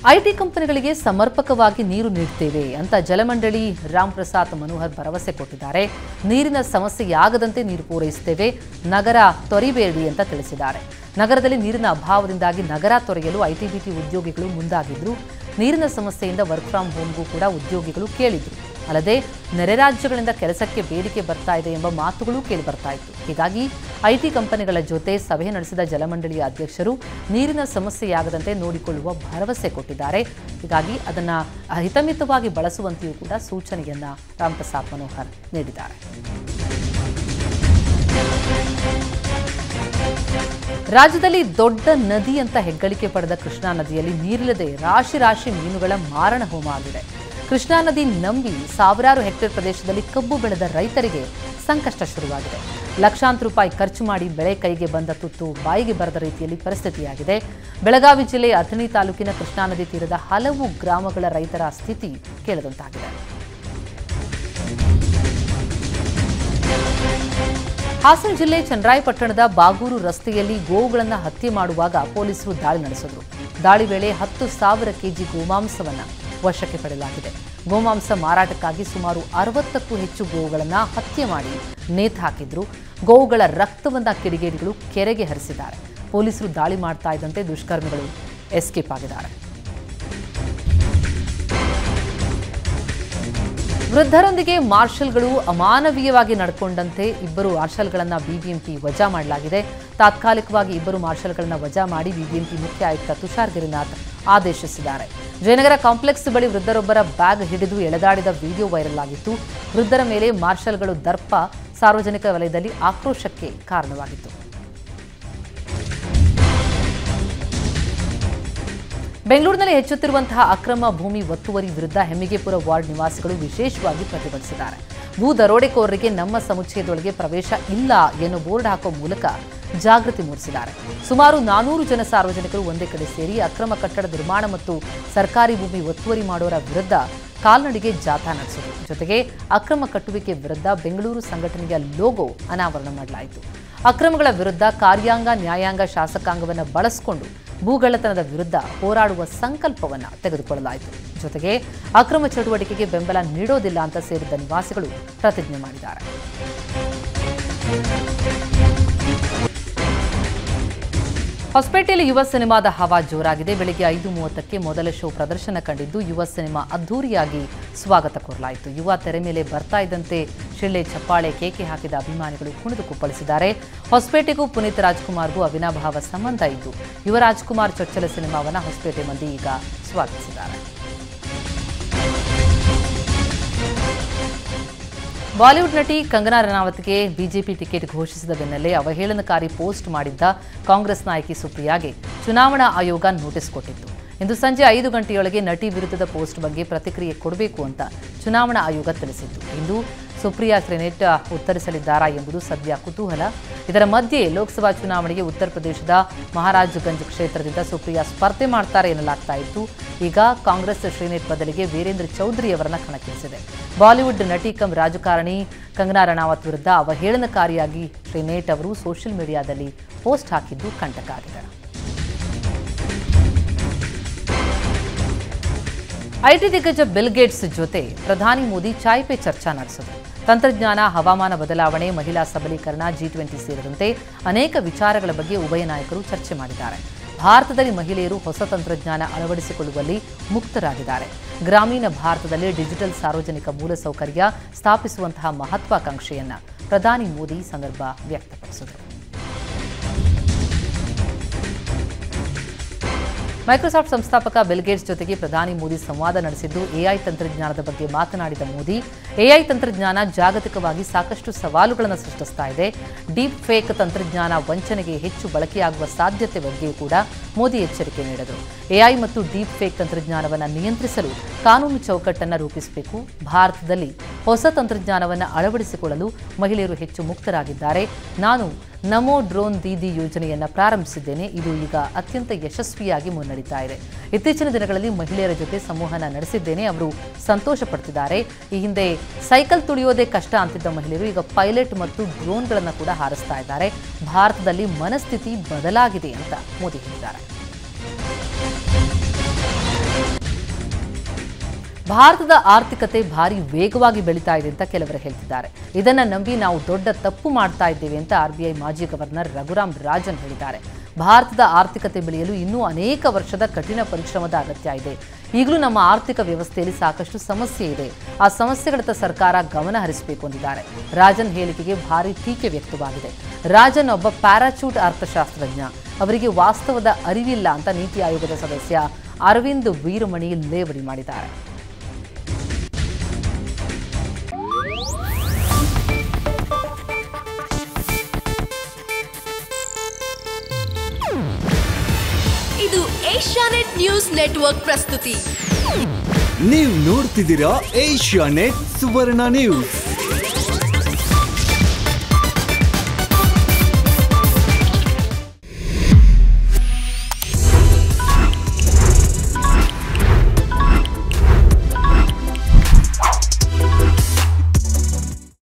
IT ಕಂಪನಿಗಳಿಗೆ ಸಮರ್ಪಕವಾಗಿ ನೀರು ನೀಡುತ್ತೇವೆ ಅಂತ ಜಲಮಂಡಳಿ ರಾಮ್ ಪ್ರಸಾದ್ ಮನೋಹರ್ ಭರವಸೆ ಕೊಟ್ಟಿದ್ದಾರೆ ನೀರಿನ ಸಮಸ್ಯೆಯಾಗದಂತೆ ನೀರು ಪೂರೈಸುತ್ತೇವೆ ನಗರ ತೊರಿಬೇಡಿ ಅಂತ ತಿಳಿಸಿದ್ದಾರೆ ನಗರದಲ್ಲಿ ನೀರಿನ ಅಭಾವದಿಂದಾಗಿ ನಗರ ತೊರೆಯಲು ಐಟಿಬಿಟಿ ಉದ್ಯೋಗಿಗಳು ಮುಂದಾಗಿದ್ರು ನೀರಿನ ಸಮಸ್ಯೆಯಿಂದ ವರ್ಕ್ ಫ್ರಮ್ ಹೋಮ್ಗೂ ಕೂಡ ಉದ್ಯೋಗಿಗಳು ಕೇಳಿದ್ರು ಅಲ್ಲದೆ ನೆರೆ ರಾಜ್ಯಗಳಿಂದ ಕೆಲಸಕ್ಕೆ ಬೇಡಿಕೆ ಬರ್ತಾ ಇದೆ ಎಂಬ ಮಾತುಗಳು ಕೇಳಿ ಬರ್ತಾ ಇತ್ತು ಹೀಗಾಗಿ ಐಟಿ ಕಂಪನಿಗಳ ಜೊತೆ ಸಭೆ ನಡೆಸಿದ ಜಲಮಂಡಳಿಯ ಅಧ್ಯಕ್ಷರು ನೀರಿನ ಸಮಸ್ಯೆಯಾಗದಂತೆ ನೋಡಿಕೊಳ್ಳುವ ಭರವಸೆ ಕೊಟ್ಟಿದ್ದಾರೆ ಹೀಗಾಗಿ ಅದನ್ನ ಹಿತಮಿತವಾಗಿ ಬಳಸುವಂತೆಯೂ ಕೂಡ ಸೂಚನೆಯನ್ನ ರಾಮ್ಪ್ರಸಾದ್ ಮನೋಹರ್ ನೀಡಿದ್ದಾರೆ ರಾಜ್ಯದಲ್ಲಿ ದೊಡ್ಡ ನದಿ ಅಂತ ಹೆಗ್ಗಳಿಕೆ ಪಡೆದ ಕೃಷ್ಣಾ ನದಿಯಲ್ಲಿ ನೀರಿಲ್ಲದೆ ರಾಶಿ ರಾಶಿ ಮೀನುಗಳ ಮಾರಣ ಹೋಮ ಆಗಿದೆ ಕೃಷ್ಣಾ ನದಿ ನಂಬಿ ಸಾವಿರಾರು ಹೆಕ್ಟೇರ್ ಪ್ರದೇಶದಲ್ಲಿ ಕಬ್ಬು ಬೆಳೆದ ರೈತರಿಗೆ ಸಂಕಷ್ಟ ಶುರುವಾಗಿದೆ ಲಕ್ಷಾಂತರ ರೂಪಾಯಿ ಖರ್ಚು ಮಾಡಿ ಬೆಳೆ ಕೈಗೆ ಬಂದ ತುತ್ತು ಬಾಯಿಗೆ ಬರದ ರೀತಿಯಲ್ಲಿ ಪರಿಸ್ಥಿತಿಯಾಗಿದೆ ಬೆಳಗಾವಿ ಜಿಲ್ಲೆ ಅಥಣಿ ತಾಲೂಕಿನ ಕೃಷ್ಣಾ ನದಿ ತೀರದ ಹಲವು ಗ್ರಾಮಗಳ ರೈತರ ಸ್ಥಿತಿ ಕೇಳದಂತಾಗಿದೆ ಹಾಸನ ಜಿಲ್ಲೆ ಚನ್ನರಾಯಪಟ್ಟಣದ ಬಾಗೂರು ರಸ್ತೆಯಲ್ಲಿ ಗೋವುಗಳನ್ನು ಹತ್ಯೆ ಮಾಡುವಾಗ ಪೊಲೀಸರು ದಾಳಿ ನಡೆಸಿದ್ರು ದಾಳಿ ವೇಳೆ ಹತ್ತು ಸಾವಿರ ಕೆಜಿ ಗೋಮಾಂಸವನ್ನ ವಶಕ್ಕೆ ಪಡೆಯಲಾಗಿದೆ ಗೋಮಾಂಸ ಮಾರಾಟಕ್ಕಾಗಿ ಸುಮಾರು ಅರವತ್ತಕ್ಕೂ ಹೆಚ್ಚು ಗೋವುಗಳನ್ನು ಹತ್ಯೆ ಮಾಡಿ ನೇತು ಹಾಕಿದ್ರು ಗೋವುಗಳ ರಕ್ತವನ್ನ ಕಿಡಿಗೇಡಿಗಳು ಕೆರೆಗೆ ಹರಿಸಿದ್ದಾರೆ ಪೊಲೀಸರು ದಾಳಿ ಮಾಡ್ತಾ ಇದ್ದಂತೆ ದುಷ್ಕರ್ಮಿಗಳು ಎಸ್ಕೇಪ್ ಆಗಿದ್ದಾರೆ ವೃದ್ಧರೊಂದಿಗೆ ಮಾರ್ಷಲ್ಗಳು ಅಮಾನವೀಯವಾಗಿ ನಡ್ಕೊಂಡಂತೆ ಇಬ್ಬರು ಮಾರ್ಷಲ್ಗಳನ್ನ ಬಿಬಿಎಂಪಿ ವಜಾ ಮಾಡಲಾಗಿದೆ ತಾತ್ಕಾಲಿಕವಾಗಿ ಇಬ್ಬರು ಮಾರ್ಷಲ್ಗಳನ್ನ ವಜಾ ಮಾಡಿ ಬಿಬಿಎಂಪಿ ಮುಖ್ಯ ಆಯುಕ್ತ ತುಷಾರ್ ಗಿರಿನಾಥ್ ಆದೇಶಿಸಿದ್ದಾರೆ ಜಯನಗರ ಕಾಂಪ್ಲೆಕ್ಸ್ ಬಳಿ ವೃದ್ಧರೊಬ್ಬರ ಬ್ಯಾಗ್ ಹಿಡಿದು ಎಳೆದಾಡಿದ ವಿಡಿಯೋ ವೈರಲ್ ಆಗಿತ್ತು ವೃದ್ಧರ ಮೇಲೆ ಮಾರ್ಷಲ್ಗಳು ದರ್ಪ ಸಾರ್ವಜನಿಕ ವಲಯದಲ್ಲಿ ಆಕ್ರೋಶಕ್ಕೆ ಕಾರಣವಾಗಿತ್ತು ಬೆಂಗಳೂರಿನಲ್ಲಿ ಹೆಚ್ಚುತ್ತಿರುವಂತಹ ಅಕ್ರಮ ಭೂಮಿ ಒತ್ತುವರಿ ವಿರುದ್ಧ ಹೆಮ್ಮಿಗೆಪುರ ವಾರ್ಡ್ ನಿವಾಸಿಗಳು ವಿಶೇಷವಾಗಿ ಪ್ರತಿಭಟಿಸಿದ್ದಾರೆ ಭೂ ದರೋಡೆಕೋರರಿಗೆ ನಮ್ಮ ಸಮುಚ್ಚಯದೊಳಗೆ ಪ್ರವೇಶ ಇಲ್ಲ ಎನ್ನುವ ಬೋರ್ಡ್ ಹಾಕುವ ಮೂಲಕ ಜಾಗೃತಿ ಮೂಡಿಸಿದ್ದಾರೆ ಸುಮಾರು ನಾನೂರು ಜನ ಸಾರ್ವಜನಿಕರು ಒಂದೇ ಕಡೆ ಸೇರಿ ಅಕ್ರಮ ಕಟ್ಟಡ ನಿರ್ಮಾಣ ಮತ್ತು ಸರ್ಕಾರಿ ಭೂಮಿ ಒತ್ತುವರಿ ಮಾಡೋರ ವಿರುದ್ಧ ಕಾಲ್ನಡಿಗೆ ಜಾಥಾ ನಡೆಸಿದರು ಜೊತೆಗೆ ಅಕ್ರಮ ಕಟ್ಟುವಿಕೆ ವಿರುದ್ಧ ಬೆಂಗಳೂರು ಸಂಘಟನೆಯ ಲೋಗೋ ಅನಾವರಣ ಮಾಡಲಾಯಿತು ಅಕ್ರಮಗಳ ವಿರುದ್ಧ ಕಾರ್ಯಾಂಗ ನ್ಯಾಯಾಂಗ ಶಾಸಕಾಂಗವನ್ನು ಬಳಸಿಕೊಂಡು ಭೂಗಳ್ಳತನದ ವಿರುದ್ಧ ಹೋರಾಡುವ ಸಂಕಲ್ಪವನ್ನು ತೆಗೆದುಕೊಳ್ಳಲಾಯಿತು ಜೊತೆಗೆ ಅಕ್ರಮ ಚಟುವಟಿಕೆಗೆ ಬೆಂಬಲ ನೀಡೋದಿಲ್ಲ ಅಂತ ಸೇರಿದ್ದ ನಿವಾಸಿಗಳು ಪ್ರತಿಜ್ಞೆ ಮಾಡಿದ್ದಾರೆ ಹೊಸಪೇಟೆಯಲ್ಲಿ ಯುವ ಸಿನಿಮಾದ ಹವಾ ಜೋರಾಗಿದೆ ಬೆಳಿಗ್ಗೆ ಐದು ಮೂವತ್ತಕ್ಕೆ ಮೊದಲ ಶೋ ಪ್ರದರ್ಶನ ಕಂಡಿದ್ದು ಯುವ ಸಿನಿಮಾ ಅದ್ಧೂರಿಯಾಗಿ ಸ್ವಾಗತ ಕೋರಲಾಯಿತು ಯುವ ತೆರೆ ಮೇಲೆ ಬರ್ತಾ ಇದ್ದಂತೆ ಶಿಳ್ಳೆ ಚಪ್ಪಾಳೆ ಕೇಕೆ ಹಾಕಿದ ಅಭಿಮಾನಿಗಳು ಕುಣಿದು ಕುಪ್ಪಳಿಸಿದ್ದಾರೆ ಹೊಸಪೇಟೆಗೂ ಪುನೀತ್ ರಾಜ್ಕುಮಾರ್ಗೂ ಅವಿನಾಭಾವ ಸಂಬಂಧ ಇದ್ದು ಯುವ ರಾಜ್ಕುಮಾರ್ ಚೊಚ್ಚಲ ಸಿನಿಮಾವನ್ನು ಹೊಸಪೇಟೆ ಮಂದಿ ಈಗ ಸ್ವಾಗತಿಸಿದ್ದಾರೆ ಬಾಲಿವುಡ್ ನಟಿ ಕಂಗನಾ ರನಾವತ್ಗೆ ಬಿಜೆಪಿ ಟಿಕೆಟ್ ಘೋಷಿಸಿದ ಬೆನ್ನಲ್ಲೇ ಅವಹೇಳನಕಾರಿ ಪೋಸ್ಟ್ ಮಾಡಿದ್ದ ಕಾಂಗ್ರೆಸ್ ನಾಯಕಿ ಸುಪ್ರಿಯಾಗೆ ಚುನಾವಣಾ ಆಯೋಗ ನೋಟಿಸ್ ಕೊಟ್ಟಿತ್ತು ಇಂದು ಸಂಜೆ ಐದು ಗಂಟೆಯೊಳಗೆ ನಟಿ ವಿರುದ್ಧದ ಪೋಸ್ಟ್ ಬಗ್ಗೆ ಪ್ರತಿಕ್ರಿಯೆ ಕೊಡಬೇಕು ಅಂತ ಚುನಾವಣಾ ಆಯೋಗ ತಿಳಿಸಿತ್ತು ಇಂದು ಸುಪ್ರಿಯಾ ಕ್ರೆನೆಟ್ ಉತ್ತರಿಸಲಿದ್ದಾರಾ ಎಂಬುದು ಸದ್ಯ ಕುತೂಹಲ ಇದರ ಮಧ್ಯೆ ಲೋಕಸಭಾ ಚುನಾವಣೆಗೆ ಉತ್ತರ ಪ್ರದೇಶದ ಮಹಾರಾಜ್ಗಂಜ್ ಕ್ಷೇತ್ರದಿಂದ ಸುಪ್ರಿಯಾ ಸ್ಪರ್ಧೆ ಮಾಡ್ತಾರೆ ಎನ್ನಲಾಗ್ತಾ ಇತ್ತು ಈಗ ಕಾಂಗ್ರೆಸ್ ಶ್ರೀನೇಟ್ ಬದಲಿಗೆ ವೀರೇಂದ್ರ ಚೌಧರಿ ಅವರನ್ನ ಕಣಕ್ಕಿಳಿಸಿದೆ ಬಾಲಿವುಡ್ ನಟಿ ಕಂ ರಾಜಕಾರಣಿ ಕಂಗನಾ ರಣಾವತ್ ವಿರುದ್ಧ ಅವಹೇಳನಕಾರಿಯಾಗಿ ಶ್ರೀನೇಟ್ ಅವರು ಸೋಷಿಯಲ್ ಮೀಡಿಯಾದಲ್ಲಿ ಪೋಸ್ಟ್ ಹಾಕಿದ್ದು ಕಂಟಕ ಆಗಿದೆ ಐಟಿ ದಿಗ್ಗಜ ಬಿಲ್ ಗೇಟ್ಸ್ ಜೊತೆ ಪ್ರಧಾನಿ ಮೋದಿ ಚಾಯ್ ಪೇ ಚರ್ಚಾ ನಡೆಸಿದರು ತಂತ್ರಜ್ಞಾನ ಹವಾಮಾನ ಬದಲಾವಣೆ ಮಹಿಳಾ ಸಬಲೀಕರಣ ಜಿ ಟ್ವೆಂಟಿ ಸೇರಿದಂತೆ ಅನೇಕ ವಿಚಾರಗಳ ಬಗ್ಗೆ ಉಭಯ ನಾಯಕರು ಚರ್ಚೆ ಮಾಡಿದ್ದಾರೆ ಭಾರತದಲ್ಲಿ ಮಹಿಳೆಯರು ಹೊಸ ತಂತ್ರಜ್ಞಾನ ಅಳವಡಿಸಿಕೊಳ್ಳುವಲ್ಲಿ ಮುಕ್ತರಾಗಿದ್ದಾರೆ ಗ್ರಾಮೀಣ ಭಾರತದಲ್ಲಿ ಡಿಜಿಟಲ್ ಸಾರ್ವಜನಿಕ ಮೂಲಸೌಕರ್ಯ ಸ್ಥಾಪಿಸುವಂತಹ ಮಹತ್ವಾಕಾಂಕ್ಷೆಯನ್ನ ಪ್ರಧಾನಿ ಮೋದಿ ಈ ಸಂದರ್ಭ ವ್ಯಕ್ತಪಡಿಸಿದರು ಮೈಕ್ರೋಸಾಫ್ಟ್ ಸಂಸ್ಥಾಪಕ ಬಿಲ್ ಗೇಟ್ಸ್ ಜೊತೆಗೆ ಪ್ರಧಾನಿ ಮೋದಿ ಸಂವಾದ ನಡೆಸಿದ್ದು ಎಐ ತಂತ್ರಜ್ಞಾನದ ಬಗ್ಗೆ ಮಾತನಾಡಿದ ಮೋದಿ ಎಐ ತಂತ್ರಜ್ಞಾನ ಜಾಗತಿಕವಾಗಿ ಸಾಕಷ್ಟು ಸವಾಲುಗಳನ್ನು ಸೃಷ್ಟಿಸ್ತಾ ಇದೆ ಡೀಪ್ ಫೇಕ್ ತಂತ್ರಜ್ಞಾನ ವಂಚನೆಗೆ ಹೆಚ್ಚು ಬಳಕೆಯಾಗುವ ಸಾಧ್ಯತೆ ಬಗ್ಗೆಯೂ ಕೂಡ ಮೋದಿ ಎಚ್ಚರಿಕೆ ನೀಡಿದರು ಎಐ ಮತ್ತು ಡೀಪ್ ಫೇಕ್ ತಂತ್ರಜ್ಞಾನವನ್ನು ನಿಯಂತ್ರಿಸಲು ಕಾನೂನು ಚೌಕಟ್ಟನ್ನು ರೂಪಿಸಬೇಕು ಭಾರತದಲ್ಲಿ ಹೊಸ ತಂತ್ರಜ್ಞಾನವನ್ನು ಅಳವಡಿಸಿಕೊಳ್ಳಲು ಮಹಿಳೆಯರು ಹೆಚ್ಚು ಮುಕ್ತರಾಗಿದ್ದಾರೆ ನಾನು ನಮೋ ಡ್ರೋನ್ ದೀದಿ ಯೋಜನೆಯನ್ನ ಪ್ರಾರಂಭಿಸಿದ್ದೇನೆ ಇದು ಈಗ ಅತ್ಯಂತ ಯಶಸ್ವಿಯಾಗಿ ಮುನ್ನಡೀತಾ ಇದೆ ಇತ್ತೀಚಿನ ದಿನಗಳಲ್ಲಿ ಮಹಿಳೆಯರ ಜೊತೆ ಸಂವಹನ ನಡೆಸಿದ್ದೇನೆ ಅವರು ಸಂತೋಷ ಪಡ್ತಿದ್ದಾರೆ ಈ ಹಿಂದೆ ಸೈಕಲ್ ತುಳಿಯೋದೇ ಕಷ್ಟ ಅಂತಿದ್ದ ಮಹಿಳೆಯರು ಈಗ ಪೈಲಟ್ ಮತ್ತು ಡ್ರೋನ್ಗಳನ್ನು ಕೂಡ ಹಾರಿಸ್ತಾ ಇದ್ದಾರೆ ಭಾರತದಲ್ಲಿ ಮನಸ್ಥಿತಿ ಬದಲಾಗಿದೆ ಅಂತ ಮೋದಿ ಹೇಳಿದ್ದಾರೆ ಭಾರತದ ಆರ್ಥಿಕತೆ ಭಾರಿ ವೇಗವಾಗಿ ಬೆಳೀತಾ ಇದೆ ಅಂತ ಕೆಲವರು ಹೇಳ್ತಿದ್ದಾರೆ ಇದನ್ನ ನಂಬಿ ನಾವು ದೊಡ್ಡ ತಪ್ಪು ಮಾಡ್ತಾ ಇದ್ದೇವೆ ಅಂತ ಆರ್ಬಿಐ ಮಾಜಿ ಗವರ್ನರ್ ರಘುರಾಮ್ ರಾಜನ್ ಹೇಳಿದ್ದಾರೆ ಭಾರತದ ಆರ್ಥಿಕತೆ ಬೆಳೆಯಲು ಇನ್ನೂ ಅನೇಕ ವರ್ಷದ ಕಠಿಣ ಪರಿಶ್ರಮದ ಅಗತ್ಯ ಇದೆ ಈಗಲೂ ನಮ್ಮ ಆರ್ಥಿಕ ವ್ಯವಸ್ಥೆಯಲ್ಲಿ ಸಾಕಷ್ಟು ಸಮಸ್ಯೆ ಇದೆ ಆ ಸಮಸ್ಯೆಗಳತ್ತ ಸರ್ಕಾರ ಗಮನ ಹರಿಸಬೇಕು ಅಂದಿದ್ದಾರೆ ರಾಜನ್ ಹೇಳಿಕೆಗೆ ಭಾರಿ ಟೀಕೆ ವ್ಯಕ್ತವಾಗಿದೆ ರಾಜನ್ ಒಬ್ಬ ಪ್ಯಾರಾಚೂಟ್ ಅರ್ಥಶಾಸ್ತ್ರಜ್ಞ ಅವರಿಗೆ ವಾಸ್ತವದ ಅರಿವಿಲ್ಲ ಅಂತ ನೀತಿ ಆಯೋಗದ ಸದಸ್ಯ ಅರವಿಂದ್ ವೀರಮಣಿ ಲೇವಡಿ ಮಾಡಿದ್ದಾರೆ ಇದು ಏಷ್ಯಾನೆಟ್ ನ್ಯೂಸ್ ನೆಟ್ವರ್ಕ್ ಪ್ರಸ್ತುತಿ ನೀವು ನೋಡ್ತಿದ್ದೀರಾ ಏಷ್ಯಾ ನೆಟ್ ಸುವರ್ಣ ನ್ಯೂಸ್